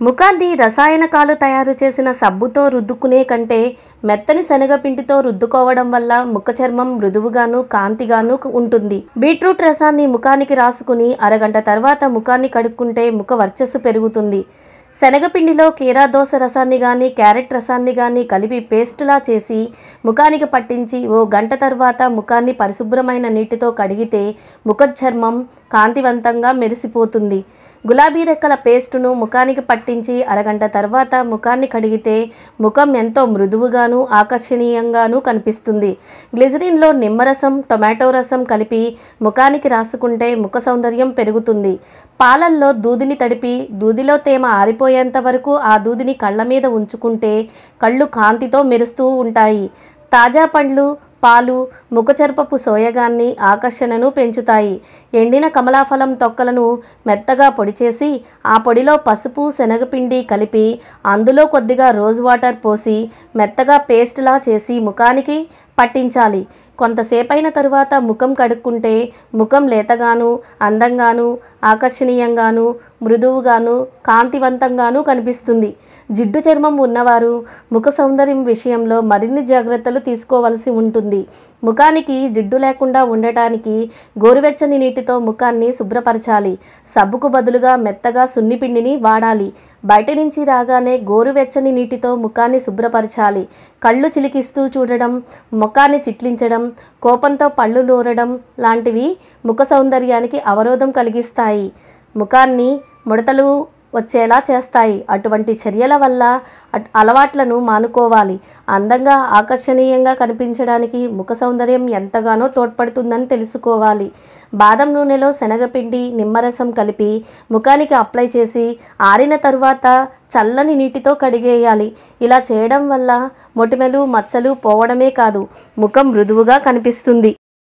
ముఖాన్ని రసాయనకాలు తయారు చేసిన సబ్బుతో రుద్దుకునే కంటే మెత్తని శనగపిండితో రుద్దుకోవడం వల్ల ముఖ చర్మం మృదువుగాను కాంతిగాను ఉంటుంది బీట్రూట్ రసాన్ని ముఖానికి రాసుకుని అరగంట తర్వాత ముఖాన్ని కడుక్కుంటే ముఖ వర్చస్సు పెరుగుతుంది శనగపిండిలో కీరాదోస రసాన్ని కానీ క్యారెట్ రసాన్ని కానీ కలిపి పేస్టులా చేసి ముఖానికి పట్టించి ఓ గంట తర్వాత ముఖాన్ని పరిశుభ్రమైన నీటితో కడిగితే ముఖ చర్మం కాంతివంతంగా మెరిసిపోతుంది గులాబీ రెక్కల పేస్టును ముఖానికి పట్టించి అరగంట తర్వాత ముఖాన్ని కడిగితే ముఖం ఎంతో మృదువుగాను ఆకర్షణీయంగాను కనిపిస్తుంది గ్లిజరిన్లో నిమ్మరసం టొమాటో రసం కలిపి ముఖానికి రాసుకుంటే ముఖ సౌందర్యం పెరుగుతుంది పాలల్లో దూదిని తడిపి దూదిలో తేమ ఆరిపోయేంత వరకు ఆ దూదిని కళ్ళ మీద ఉంచుకుంటే కళ్ళు కాంతితో మెరుస్తూ ఉంటాయి తాజా పండ్లు పాలు ముఖచర్పపు సోయగాన్ని ఆకర్షణను పెంచుతాయి ఎండిన కమలాఫలం తొక్కలను మెత్తగా పొడి చేసి ఆ పొడిలో పసుపు శనగపిండి కలిపి అందులో కొద్దిగా రోజ్ వాటర్ పోసి మెత్తగా పేస్ట్లా చేసి ముఖానికి పట్టించాలి కొంతసేపైన తరువాత ముఖం కడుక్కుంటే ముఖం లేతగాను అందంగాను ఆకర్షణీయంగాను మృదువుగాను కాంతివంతంగాను కనిపిస్తుంది జిడ్డు చర్మం ఉన్నవారు ముఖ సౌందర్యం విషయంలో మరిన్ని జాగ్రత్తలు తీసుకోవలసి ఉంటుంది ముఖానికి జిడ్డు లేకుండా ఉండటానికి గోరువెచ్చని నీటితో ముఖాన్ని శుభ్రపరచాలి సబ్బుకు బదులుగా మెత్తగా సున్నిపిండిని వాడాలి బయట నుంచి రాగానే గోరువెచ్చని నీటితో ముఖాన్ని శుభ్రపరచాలి కళ్ళు చిలికిస్తూ చూడడం ముఖాన్ని చిట్లించడం కోపంతో పళ్ళు నూరడం లాంటివి ముఖ సౌందర్యానికి అవరోధం కలిగిస్తాయి ముఖాన్ని ముడతలు వచ్చేలా చేస్తాయి అటువంటి చర్యల వల్ల అట్- అలవాట్లను మానుకోవాలి అందంగా ఆకర్షణీయంగా కనిపించడానికి ముఖ సౌందర్యం ఎంతగానో తోడ్పడుతుందని తెలుసుకోవాలి బాదం నూనెలో శనగపిండి నిమ్మరసం కలిపి ముఖానికి అప్లై చేసి ఆరిన తరువాత చల్లని నీటితో కడిగేయాలి ఇలా చేయడం వల్ల మొటిమలు మచ్చలు పోవడమే కాదు ముఖం మృదువుగా కనిపిస్తుంది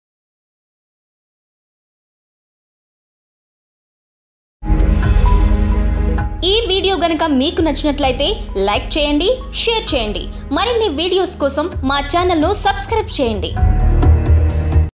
ఈ వీడియో గనుక మీకు నచ్చినట్లయితే లైక్ చేయండి షేర్ చేయండి మరిన్ని వీడియోస్ కోసం మా ఛానల్ను సబ్స్క్రైబ్ చేయండి